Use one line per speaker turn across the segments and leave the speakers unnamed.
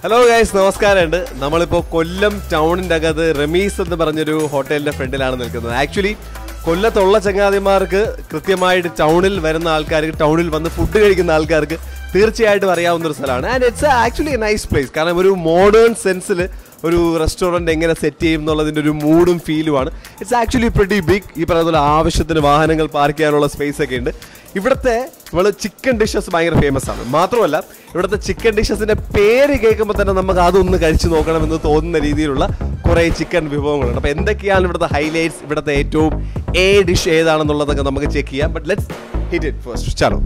Hello guys നമസ്കാരമുണ്ട് നമ്മളിപ്പോൾ കൊല്ലം ടൗണിൻ്റെ അകത്ത് റമീസ് എന്ന് പറഞ്ഞൊരു ഹോട്ടലിന്റെ ഫ്രണ്ടിലാണ് നിൽക്കുന്നത് ആക്ച്വലി കൊല്ലത്തുള്ള ചങ്ങാതിമാർക്ക് കൃത്യമായിട്ട് ടൗണിൽ വരുന്ന ആൾക്കാർക്ക് ടൗണിൽ വന്ന് ഫുഡ് കഴിക്കുന്ന ആൾക്കാർക്ക് തീർച്ചയായിട്ടും അറിയാവുന്ന ഒരു സ്ഥലമാണ് and it's actually a nice place കാരണം ഒരു മോഡേൺ സെൻസിൽ ഒരു റെസ്റ്റോറൻറ്റ് എങ്ങനെ സെറ്റ് ചെയ്യും എന്നുള്ളതിൻ്റെ ഒരു മൂഡും ഫീലുമാണ് ഇറ്റ്സ് ആക്ച്വലി പ്രിറ്റി ബിഗ് ഈ പറയുന്ന പോലെ ആവശ്യത്തിന് വാഹനങ്ങൾ പാർക്ക് ചെയ്യാനുള്ള സ്പേസ് ഒക്കെ ഉണ്ട് ഇവിടുത്തെ നമ്മൾ ചിക്കൻ ഡിഷസ് ഭയങ്കര ഫേമസ് ആണ് മാത്രമല്ല ഇവിടുത്തെ ചിക്കൻ ഡിഷസിന്റെ പേര് കേൾക്കുമ്പോൾ തന്നെ നമുക്ക് അതൊന്ന് കഴിച്ചു നോക്കണമെന്ന് തോന്നുന്ന രീതിയിലുള്ള കുറേ ചിക്കൻ വിഭവങ്ങളുണ്ട് അപ്പോൾ എന്തൊക്കെയാണ് ഇവിടുത്തെ ഹൈലൈറ്റ്സ് ഇവിടുത്തെ ഏറ്റവും എ ഡിഷ് ഏതാണെന്നുള്ളതൊക്കെ നമുക്ക് ചെക്ക് ചെയ്യാം but let's hit it first ചാലോ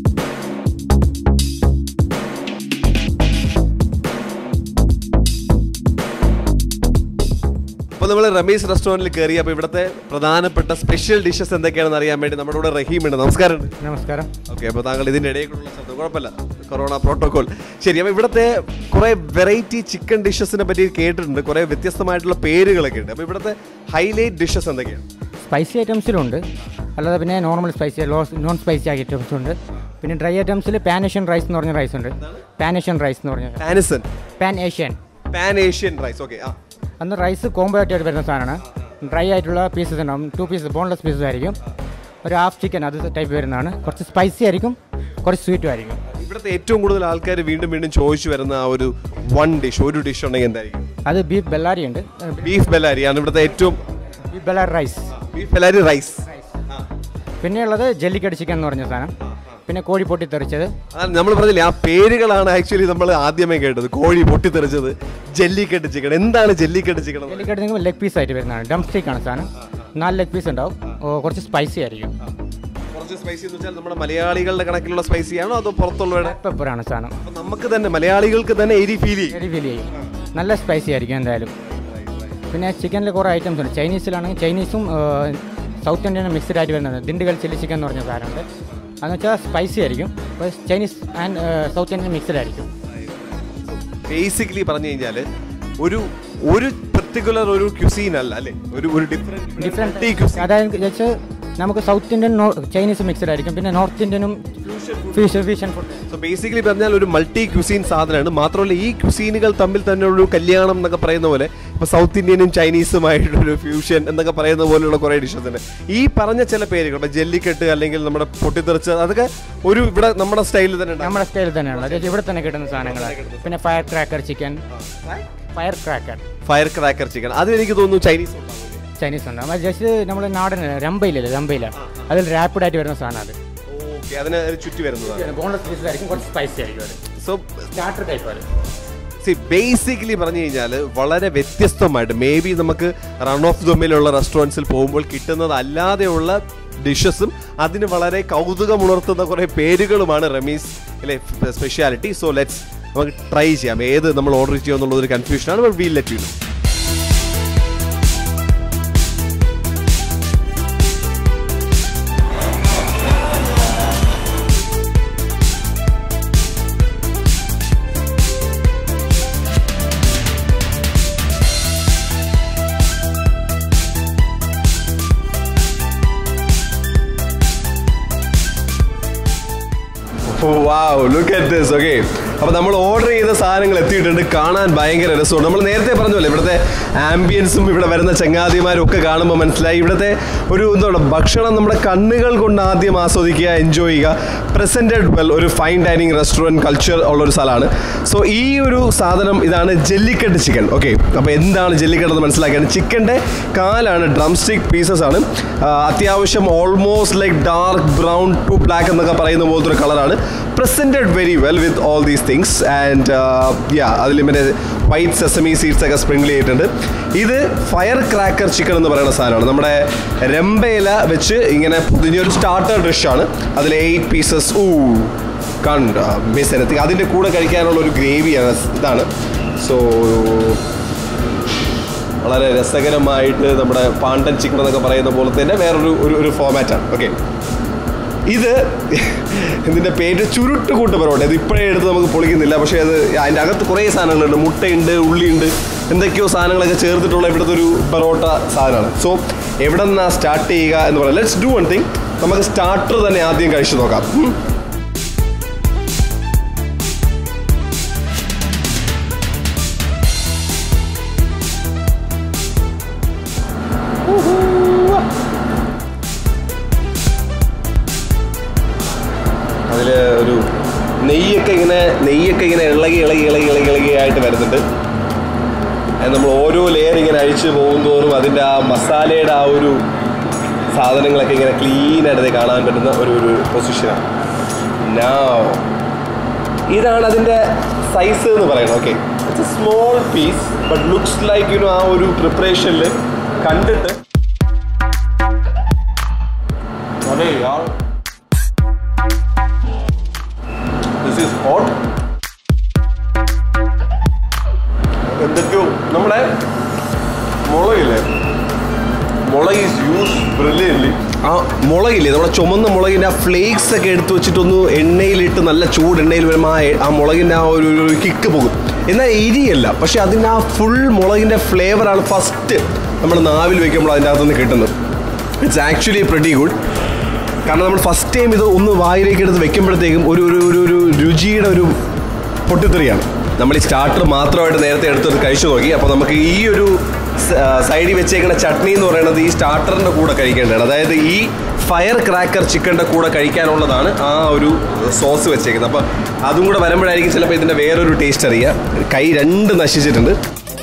അപ്പോൾ നമ്മൾ റമീസ് റെസ്റ്റോറൻറ്റിൽ കയറി അപ്പോൾ ഇവിടുത്തെ പ്രധാനപ്പെട്ട സ്പെഷ്യൽ ഡിഷസ് എന്തൊക്കെയാണെന്ന് അറിയാൻ വേണ്ടി നമ്മുടെ കൂടെ റഹീം ഉണ്ട് നമസ്കാരം
നമസ്കാരം
ഓക്കെ അപ്പോൾ താങ്കൾ ഇതിൻ്റെ ഇടയിലുള്ള ശബ്ദം കുഴപ്പമില്ല കൊറോണ പ്രോട്ടോകോൾ ശരി അപ്പോൾ ഇവിടുത്തെ കുറേ വെറൈറ്റി ചിക്കൻ ഡിഷസിനെ പറ്റി കേട്ടിട്ടുണ്ട് കുറേ വ്യത്യസ്തമായിട്ടുള്ള പേരുകളൊക്കെ ഉണ്ട് അപ്പോൾ ഇവിടുത്തെ ഹൈലൈറ്റ് ഡിഷസ് എന്തൊക്കെയാണ്
സ്പൈസി ഐറ്റംസിലുണ്ട് അല്ലാതെ പിന്നെ normal spicy non spicy items ഉണ്ട് പിന്നെ ഡ്രൈ ഐറ്റംസിൽ പാൻ ഏഷ്യൻ റൈസ് എന്ന് പറഞ്ഞ റൈസ് ഉണ്ട് പാൻ ഏഷ്യൻ റൈസ് എന്ന് പറഞ്ഞ
പാനിസൺ
pan Asian
pan Asian rice okay ആ
അന്ന് റൈസ് കോംബോ ആയിട്ട് വരുന്ന സാധനമാണ് ഡ്രൈ ആയിട്ടുള്ള പീസസ് ഉണ്ടാവും ടു പീസ് ബോൺലെസ് പീസസ് ആയിരിക്കും ഒരു ഹാഫ് ചിക്കൻ അത് ടൈപ്പ് വരുന്നതാണ് കുറച്ച് സ്പൈസി ആയിരിക്കും കുറച്ച് സ്വീറ്റും ആയിരിക്കും
ഇവിടുത്തെ ഏറ്റവും കൂടുതൽ ആൾക്കാർ വീണ്ടും വീണ്ടും ചോദിച്ചു വരുന്ന ആ ഒരു വൺ ഡിഷ് ഒരു ഡിഷ് ഉണ്ടെങ്കിൽ എന്തായിരിക്കും
അത് ബീഫ് ബെല്ലാരി ഉണ്ട്
ബീഫ് ബെല്ലാരി ആണ് ഇവിടുത്തെ ഏറ്റവും
beef Bellary rice
beef Bellary rice
പിന്നെയുള്ളത് ജെല്ലിക്കട്ട് ചിക്കൻ എന്ന് പറഞ്ഞ സാധനം പിന്നെ കോഴി പൊട്ടി തെറിച്ചത്
അതാണ് നമ്മൾ പറഞ്ഞില്ലേ ആ പേരുകളാണ് ആക്ച്വലി നമ്മൾ ആദ്യമേ കേട്ടത് കോഴി പൊട്ടിത്തെറിച്ചത് ജല്ലിക്കെട്ട് ചിക്കൻ എന്താണ് ജല്ലിക്കെട്ട് ചിക്കൻ
ജെല്ലിക്കട്ട് നിങ്ങൾ ലെഗ് പീസ് ആയിട്ട് വരുന്നതാണ് ഡം സ്റ്റിക്ക് ആണ് സാധനം നാല് ലെഗ് പീസ് ഉണ്ടാവും ഓ, കുറച്ച് സ്പൈസി ആയിരിക്കും
കുറച്ച് സ്പൈസി എന്ന് വെച്ചാൽ നമ്മുടെ മലയാളികളുടെ കണക്കിലുള്ള സ്പൈസി ആണോ അതോ പുറത്തുള്ളവരുടെ
പെപ്പറാണ് സാധനം
അപ്പൊ നമുക്ക് തന്നെ മലയാളികൾക്ക് തന്നെ എരി ഫീൽ ചെയ്യും
വെരി ഫീൽ ചെയ്യും നല്ല സ്പൈസി ആയിരിക്കും എന്തായാലും പിന്നെ ചിക്കനിൽ കുറേ ഐറ്റംസ് ഉണ്ട് ചൈനീസിലാണെങ്കിൽ ചൈനീസും സൗത്ത് ഇന്ത്യനും മിക്സ്ഡ് ആയിട്ട് വരുന്നത് ദിണ്ടുകൽ ചില്ലി ചിക്കൻ എന്ന് പറഞ്ഞ സാധനമുണ്ട് അതെന്ന് വെച്ചാൽ സ്പൈസി ആയിരിക്കും അപ്പോൾ Chinese and south Indian mixed ആയിരിക്കും
ബേസിക്കലി പറഞ്ഞു കഴിഞ്ഞാൽ ഒരു ഒരു പെർട്ടിക്കുലർ ഒരു ക്യുസീൻ അല്ല അല്ലേ ഒരു ഒരു ഡിഫറെന്റ്
ഡിഫറെൻറ്റ് അതായത് വെച്ച് നമുക്ക് സൗത്ത് ഇന്ത്യൻ ചൈനീസ് മിക്സ്ഡ് ആയിരിക്കും പിന്നെ നോർത്ത് ഇന്ത്യനും fish fusion food
so basically പറഞ്ഞാൽ ഒരു മൾട്ടി ക്യുസീൻ സാധനമാണ് മാത്രമല്ല ഈ ക്യുസീനുകൾ തമ്മിൽ തന്നെ ഒരു കല്യാണം എന്നൊക്കെ പറയുന്ന പോലെ ഇപ്പൊ സൗത്ത് ഇന്ത്യനും ചൈനീസുമായിട്ടൊരു ഫ്യൂഷൻ എന്നൊക്കെ പറയുന്ന പോലെയുള്ള കുറേ ഡിഷസ് ഉണ്ട് ഈ പറഞ്ഞ ചില പേരുകൾ ഇപ്പൊ ജല്ലിക്കെട്ട് അല്ലെങ്കിൽ നമ്മുടെ പൊട്ടിത്തെറിച്ച് അതൊക്കെ ഒരു ഇവിടെ നമ്മുടെ സ്റ്റൈലിൽ തന്നെ ഉണ്ടാകും
നമ്മുടെ സ്റ്റൈലിൽ തന്നെയാണ് അതായത് ഇവിടെ തന്നെ കിട്ടുന്ന സാധനങ്ങളാണ് പിന്നെ fire cracker chicken fire cracker
fire cracker chicken അത് എനിക്ക് തോന്നുന്നു ചൈനീസ് ഉണ്ടാവും
ചൈനീസ് ഉണ്ട് അത് ജസ്റ്റ് നമ്മൾ നാടൻ രമ്പയിലല്ലേ രമ്പയില അതിൽ റാപ്പിഡ് ആയിട്ട് വരുന്ന സാധനം അത്
ഓക്കെ അതിന് ഒരു ചുറ്റി വരുന്നതാണ്
ബോൺലെസ് പീസ് ആയിരിക്കും കുറച്ച് സ്പൈസി ആയിരിക്കും അത്
സോ
സ്റ്റാർട്ടർ ടൈപ്പ് അത്
സി ബേസിക്കലി പറഞ്ഞു കഴിഞ്ഞാൽ വളരെ വ്യത്യസ്തമായിട്ട് മേ ബി നമുക്ക് റൺ ഓഫ് ദൊമ്മിലുള്ള റെസ്റ്റോറൻറ്റ്സിൽ പോകുമ്പോൾ കിട്ടുന്നത് അല്ലാതെയുള്ള ഡിഷസും അതിന് വളരെ കൗതുകമുണർത്തുന്ന കുറേ പേരുകളുമാണ് റമീസ് അല്ലെ സ്പെഷ്യാലിറ്റി സോ ലെറ്റ്സ് നമുക്ക് ട്രൈ ചെയ്യാം ഏത് നമ്മൾ ഓർഡർ ചെയ്യുമെന്നുള്ളതൊരു കൺഫ്യൂഷനാണ് but we'll let you know wow look at this okay അപ്പോൾ നമ്മൾ ഓർഡർ ചെയ്ത സാധനങ്ങൾ എത്തിയിട്ടുണ്ട് കാണാൻ ഭയങ്കര രസമുണ്ട് നമ്മൾ നേരത്തെ പറഞ്ഞല്ലോ ഇവിടുത്തെ ആംബിയൻസും ഇവിടെ വരുന്ന ചങ്ങാതിമാരും ഒക്കെ കാണുമ്പോൾ മനസ്സിലായി ഇവിടുത്തെ ഒരു എന്താ പറയുക ഭക്ഷണം നമ്മുടെ കണ്ണുകൾ കൊണ്ട് ആദ്യം ആസ്വദിക്കുക എൻജോയ് ചെയ്യുക പ്രസൻറ്റഡ് വെൽ ഒരു ഫൈൻ ഡൈനിങ് റെസ്റ്റോറൻറ്റ് കൾച്ചർ ഉള്ളൊരു സ്ഥലമാണ് സോ ഈ ഒരു സാധനം ഇതാണ് ജെല്ലിക്കെട്ട് ചിക്കൻ ഓക്കെ അപ്പോൾ എന്താണ് ജെല്ലിക്കെട്ട് എന്ന് മനസ്സിലാക്കിയാണ് ചിക്കൻ്റെ കാലാണ് ഡ്രം സ്റ്റിക് പീസസ് ആണ് ആ, അത്യാവശ്യം almost like dark brown to black എന്നൊക്കെ പറയുന്ന പോലത്തെ ഒരു കളറാണ് presented very well with all these things and yeah അതിൽ മറ്റേ വൈറ്റ് സെസമി സീഡ്സ് ഒക്കെ സ്പ്രിങ്കിൾ ചെയ്തിട്ടുണ്ട് ഇത് ഫയർ ക്രാക്കർ ചിക്കൻ എന്ന് പറയുന്ന സാധനമാണ് നമ്മുടെ രമ്പയില വെച്ച് ഇങ്ങനെ ഇതിൻ്റെ ഒരു സ്റ്റാർട്ടർ ഡിഷാണ് അതിൽ എയ്റ്റ് പീസസ് ഊ കണ്ട മിസ് എനത്തി അതിൻ്റെ കൂടെ കഴിക്കാനുള്ള ഒരു ഗ്രേവിയാണ് ഇതാണ് സോ വളരെ രസകരമായിട്ട് നമ്മുടെ പാണ്ടൻ ചിക്കൻ എന്നൊക്കെ പറയുന്ന പോലെ തന്നെ വേറൊരു ഒരു ഒരു ഫോമാറ്റാണ് ഓക്കെ ഇത് ഇതിൻ്റെ പേര് ചുരുട്ട് കൂട്ട് പൊറോട്ട ഇത് ഇപ്പോഴേ എടുത്ത് നമുക്ക് പൊളിക്കുന്നില്ല പക്ഷേ അത് അതിൻ്റെ അകത്ത് കുറേ സാധനങ്ങളുണ്ട് മുട്ടയുണ്ട് ഉള്ളിയുണ്ട് എന്തൊക്കെയോ സാധനങ്ങളൊക്കെ ചേർത്തിട്ടുള്ള ഇവിടുത്തെ ഒരു പൊറോട്ട സാധനമാണ് സോ എവിടെ നിന്നാണ് സ്റ്റാർട്ട് ചെയ്യുക എന്ന് പറയാം ലെറ്റ്സ് ഡു വൺ തിങ് നമുക്ക് സ്റ്റാർട്ടർ തന്നെ ആദ്യം കഴിച്ചു നോക്കാം ഉം. ഓരോ ലെയർ ഇങ്ങനെ അഴിച്ചു പോകുന്തോറും അതിൻ്റെ ആ മസാലയുടെ ആ ഒരു സാധനങ്ങളൊക്കെ ഇങ്ങനെ ക്ലീൻ ആയിട്ട് കാണാൻ പറ്റുന്ന ഒരു ഒരു പൊസിഷനാണ് Now, ഇതാണ് അതിൻ്റെ സൈസ് എന്ന് പറയുന്നത് okay it's a small piece but looks like you know ആ ഒരു പ്രിപ്പറേഷനിൽ കണ്ടിട്ട് അതെ യാർ ദിസ് ഈസ് ഹോട്ട് എന്തൊക്കെയോ നമ്മുടെ മുളകില്ലേ മുളക് ഈസ് യൂസ് ബ്രില്യൻലി ആ മുളകില്ലേ നമ്മുടെ ചുമന്ന മുളകിൻ്റെ ആ ഫ്ലേക്സ് ഒക്കെ എടുത്ത് വെച്ചിട്ടൊന്ന് എണ്ണയിലിട്ട് നല്ല ചൂട് എണ്ണയിൽ വരുമ്പോൾ ആ എ- ആ മുളകിൻ്റെ ആ ഒരു ഒരു കിക്ക് പോകും എന്നാൽ എരിയല്ല പക്ഷെ അതിൻ്റെ ആ ഫുൾ മുളകിൻ്റെ ഫ്ലേവറാണ് ഫസ്റ്റ് നമ്മൾ നാവിൽ വെക്കുമ്പോൾ അതിൻ്റെ അകത്തുനിന്ന് കിട്ടുന്നത് ഇറ്റ്സ് ആക്ച്വലി പ്രെറ്റി ഗുഡ് കാരണം നമ്മൾ ഫസ്റ്റ് ടൈം ഇത് ഒന്ന് വായിലേക്ക് എടുത്ത് വെക്കുമ്പോഴത്തേക്കും ഒരു ഒരു ഒരു ഒരു രുചിയുടെ ഒരു പൊട്ടിത്തെറിയാണ് നമ്മൾ ഈ സ്റ്റാർട്ടർ മാത്രമായിട്ട് നേരത്തെ എടുത്തത് കഴിച്ചു നോക്കി അപ്പോൾ നമുക്ക് ഈ ഒരു സൈഡിൽ വെച്ചേക്കുന്ന ചട്നി എന്ന് പറയുന്നത് ഈ സ്റ്റാർട്ടറിൻ്റെ കൂടെ കഴിക്കേണ്ടതാണ് അതായത് ഈ ഫയർ ക്രാക്കർ ചിക്കൻ്റെ കൂടെ കഴിക്കാനുള്ളതാണ് ആ ഒരു സോസ് വെച്ചേക്കുന്നത് അപ്പോൾ അതും കൂടെ വരുമ്പോഴായിരിക്കും ചിലപ്പോൾ ഇതിൻ്റെ വേറൊരു ടേസ്റ്റ് അറിയുക കൈ രണ്ട് നശിച്ചിട്ടുണ്ട്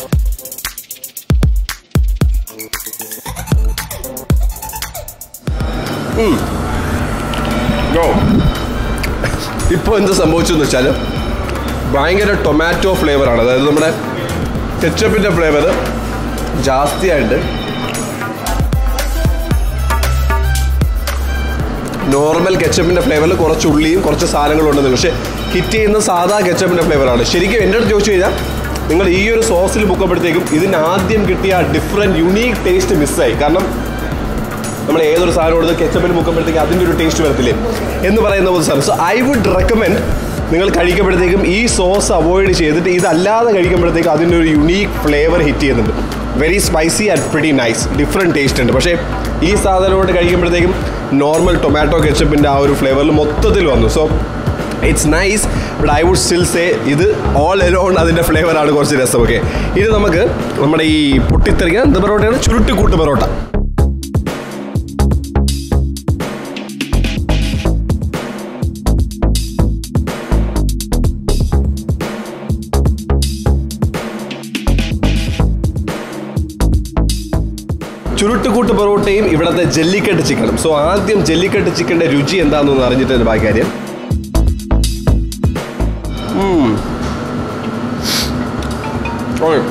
ഇപ്പോൾ എന്ത് സംഭവിച്ചു എന്ന് വെച്ചാൽ ഭയങ്കര ടൊമാറ്റോ ഫ്ലേവറാണ് അതായത് നമ്മുടെ കെച്ചപ്പിൻ്റെ ഫ്ലേവർ ജാസ്തിയായിട്ട് നോർമൽ കെച്ചപ്പിൻ്റെ ഫ്ലേവറിൽ കുറച്ച് ഉള്ളിയും കുറച്ച് സാധനങ്ങളും ഉണ്ടെന്ന് പക്ഷേ ഹിറ്റ് ചെയ്യുന്ന സാധാ കെച്ചപ്പിൻ്റെ ഫ്ലേവറാണ് ശരിക്കും എൻ്റെ അടുത്ത് ചോദിച്ചു കഴിഞ്ഞാൽ നിങ്ങൾ ഈ ഒരു സോസിൽ മുക്കുമ്പോഴത്തേക്കും ഇതിന് ആദ്യം കിട്ടിയ ഡിഫറെൻറ്റ് യുണീക്ക് ടേസ്റ്റ് മിസ്സായി കാരണം നമ്മൾ ഏതൊരു സാധനം കൊടുത്ത് കെച്ചപ്പിൽ മുക്കുമ്പോഴത്തേക്കും അതിൻ്റെ ഒരു ടേസ്റ്റ് വരത്തില്ലേ എന്ന് പറയുന്ന ഒരു സാധനം സോ ഐ വുഡ് റെക്കമെൻഡ് നിങ്ങൾ കഴിക്കുമ്പോഴത്തേക്കും ഈ സോസ് അവോയ്ഡ് ചെയ്തിട്ട് ഇതല്ലാതെ കഴിക്കുമ്പോഴത്തേക്കും അതിൻ്റെ ഒരു യുണീക്ക് ഫ്ലേവർ ഹിറ്റ് ചെയ്യുന്നുണ്ട് very spicy and pretty nice different taste ഉണ്ട് പക്ഷേ ഈ സാധനം കൊണ്ട് കഴിക്കുമ്പോഴത്തേക്കും നോർമൽ ടൊമാറ്റോ കെച്ചപ്പിൻ്റെ ആ ഒരു ഫ്ലേവറിൽ മൊത്തത്തിൽ വന്നു so it's nice but I would still say ഇത് ഓൾ എലോൺ അതിൻ്റെ ഫ്ലേവറാണ് കുറച്ച് രസം ഓക്കെ ഇത് നമുക്ക് നമ്മുടെ ഈ പൊട്ടിത്തെറിക്കാൻ എന്ത് പൊറോട്ടയാണ് ചുരുട്ടിക്കൂട്ട് പൊറോട്ട ചുരുട്ടുകൂട്ട് പൊറോട്ടയും ഇവിടുത്തെ ജല്ലിക്കെട്ട് ചിക്കനും സോ ആദ്യം ജല്ലിക്കെട്ട് ചിക്കൻ്റെ രുചി എന്താണെന്നൊന്ന് അറിഞ്ഞിട്ട് ബാക്കി കാര്യം ഉം. ഓക്കേ.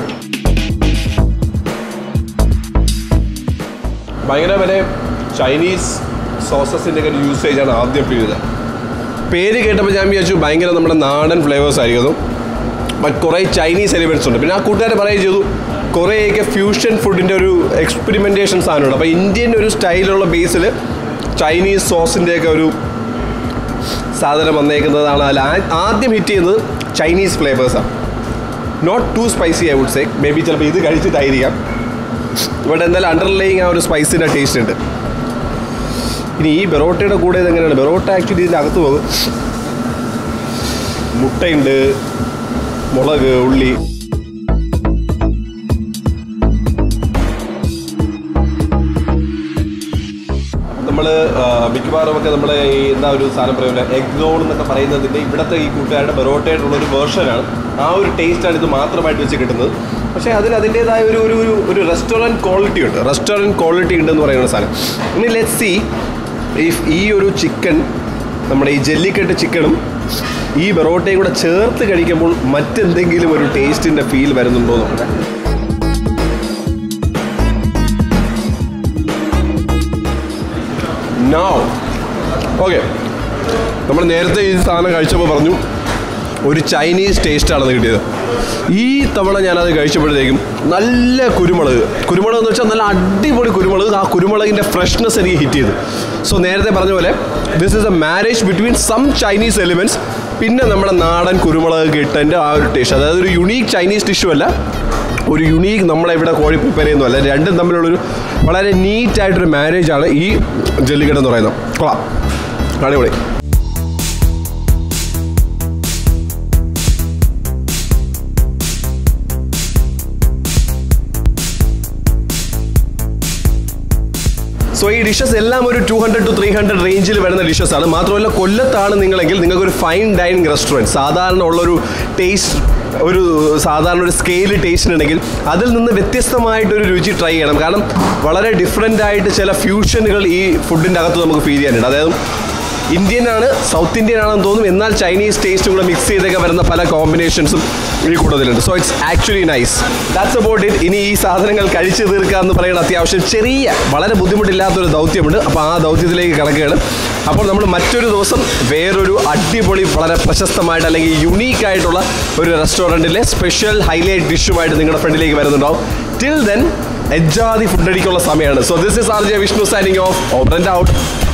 ഭയങ്കര വരെ ചൈനീസ് സോസസിൻ്റെ ഒക്കെ യൂസേജ് ആണ് ആദ്യം ഫീൽ ചെയ്തത് പേര് കേട്ടപ്പോൾ ഞാൻ വിചാരിച്ചു ഭയങ്കര നമ്മുടെ നാടൻ ഫ്ലേവേഴ്സ് ആയിരിക്കുന്നു ബട്ട് കുറേ ചൈനീസ് എലിമെൻറ്റ്സ് ഉണ്ട് പിന്നെ ആ കൂട്ടുകാരെ പറയുകയും ചെയ്തു കുറേയൊക്കെ ഫ്യൂഷൻ ഫുഡിൻ്റെ ഒരു എക്സ്പെരിമെൻറ്റേഷൻ സാധനമുണ്ട് അപ്പോൾ ഇന്ത്യൻ ഒരു സ്റ്റൈലുള്ള ബേസിൽ ചൈനീസ് സോസിൻ്റെയൊക്കെ ഒരു സാധനം വന്നേക്കുന്നതാണ് അതിൽ ആ- ആദ്യം ഹിറ്റ് ചെയ്യുന്നത് ചൈനീസ് ഫ്ലേവേഴ്സാണ് not too spicy I would say may be ചിലപ്പോൾ ഇത് കഴിച്ചിട്ടായിരിക്കാം ഇവിടെ എന്തായാലും അണ്ടർലൈങ് ആ ഒരു സ്പൈസിൻ്റെ ടേസ്റ്റ് ഉണ്ട് ഇനി ഈ ബെറോട്ടയുടെ കൂടെ ഇത് എങ്ങനെയാണ് ബെറോട്ട ആക്ച്വലി ഇതിൻ്റെ അകത്ത് പോകും മുട്ടയുണ്ട് മുളക് ഉള്ളി നമ്മൾ മിക്കവാറും ഒക്കെ നമ്മൾ ഈ എന്താ ഒരു സാധനം പറയുന്നത് എഗ് റോൾ എന്നൊക്കെ പറയുന്നതിൻ്റെ ഇവിടുത്തെ ഈ കൂട്ടുകാരുടെ ബെറോട്ടയായിട്ടുള്ള ഒരു വേർഷനാണ് ആ ഒരു ടേസ്റ്റാണ് ഇത് മാത്രമായിട്ട് വെച്ച് കിട്ടുന്നത് പക്ഷേ അതിന് അതിൻ്റേതായ ഒരു ഒരു ഒരു ഒരു റെസ്റ്റോറൻറ്റ് ക്വാളിറ്റി ഉണ്ട് റെസ്റ്റോറൻറ്റ് ക്വാളിറ്റി ഉണ്ടെന്ന് പറയുന്ന സാധനം ഇനി ലെറ്റ് സി ഇഫ് ഈ ഒരു ചിക്കൻ നമ്മുടെ ഈ ജെല്ലിക്കെട്ട് ചിക്കനും ഈ ബെറോട്ടയും കൂടെ ചേർത്ത് കഴിക്കുമ്പോൾ മറ്റെന്തെങ്കിലും ഒരു ടേസ്റ്റിൻ്റെ ഫീൽ വരുന്നുണ്ടോ എന്ന് നോക്കട്ടെ നോ ഓക്കെ നമ്മൾ നേരത്തെ ഈ സാധനം കഴിച്ചപ്പോൾ പറഞ്ഞു ഒരു ചൈനീസ് ടേസ്റ്റാണെന്ന് കിട്ടിയത് ഈ തവണ ഞാനത് കഴിച്ചപ്പോഴത്തേക്കും നല്ല കുരുമുളക് കുരുമുളക് എന്ന് വെച്ചാൽ നല്ല അടിപൊളി കുരുമുളക് ആ കുരുമുളകിൻ്റെ ഫ്രഷ്നെസ് എനിക്ക് ഹിറ്റ് ചെയ്തു സോ നേരത്തെ പറഞ്ഞ പോലെ this is a marriage between some Chinese elements പിന്നെ നമ്മുടെ നാടൻ കുരുമുളക് കിട്ടൻ്റെ ആ ഒരു ടേസ്റ്റ് അതായത് ഒരു യുണീക്ക് ചൈനീസ് ഡിഷും അല്ല ഒരു യുണീക്ക് നമ്മളെവിടെ കോഴി പ്രിപ്പയർ ചെയ്യുന്നതല്ല രണ്ടും തമ്മിലുള്ളൊരു വളരെ നീറ്റായിട്ടൊരു മാരേജാണ് ഈ ജല്ലിക്കെട്ട് എന്ന് പറയുന്നത് കൊള്ളാം അടിപൊളി സോ ഈ ഡിഷസ് എല്ലാം ഒരു two hundred to three hundred റേഞ്ചിൽ വരുന്ന ഡിഷസ് ആണ് മാത്രമല്ല കൊല്ലത്താണ് നിങ്ങളെങ്കിൽ നിങ്ങൾക്ക് ഒരു ഫൈൻ ഡൈനിങ് റെസ്റ്റോറൻറ്റ് സാധാരണ ഉള്ളൊരു ടേസ്റ്റ് ഒരു സാധാരണ ഒരു സ്കെയിൽ ടേസ്റ്റ് ഉണ്ടെങ്കിൽ അതിൽ നിന്ന് വ്യത്യസ്തമായിട്ടൊരു രുചി ട്രൈ ചെയ്യണം കാരണം വളരെ ഡിഫറെൻ്റ് ആയിട്ട് ചില ഫ്യൂഷനുകൾ ഈ ഫുഡിൻ്റെ അകത്ത് നമുക്ക് ഫീൽ ചെയ്യാനുണ്ട് അതായത് ഇന്ത്യൻ ആണ് സൗത്ത് ഇന്ത്യൻ ആണെന്ന് തോന്നും എന്നാൽ ചൈനീസ് ടേസ്റ്റും കൂടെ മിക്സ് ചെയ്തൊക്കെ വരുന്ന പല കോമ്പിനേഷൻസും ഈ കൂടുതലുണ്ട് so it's actually nice that's about it ഇനി ഈ സാധനങ്ങൾ കഴിച്ചു തീർക്കുക എന്ന് പറയുന്ന അത്യാവശ്യം ചെറിയ വളരെ ബുദ്ധിമുട്ടില്ലാത്തൊരു ദൗത്യമുണ്ട് അപ്പോൾ ആ ദൗത്യത്തിലേക്ക് കിടക്കുകയാണ് അപ്പോൾ നമ്മൾ മറ്റൊരു ദിവസം വേറൊരു അടിപൊളി വളരെ പ്രശസ്തമായിട്ട് അല്ലെങ്കിൽ യുണീക്ക് ആയിട്ടുള്ള ഒരു റെസ്റ്റോറൻറ്റിലെ സ്പെഷ്യൽ ഹൈലൈറ്റ് ഡിഷുമായിട്ട് നിങ്ങളുടെ ഫ്രണ്ടിലേക്ക് വരുന്നുണ്ടാവും ടിൽ ദെൻ എജ്ജാതി ഫുഡ് അടിക്കുള്ള സമയമാണ് so this is R J Vishnu signing off over and out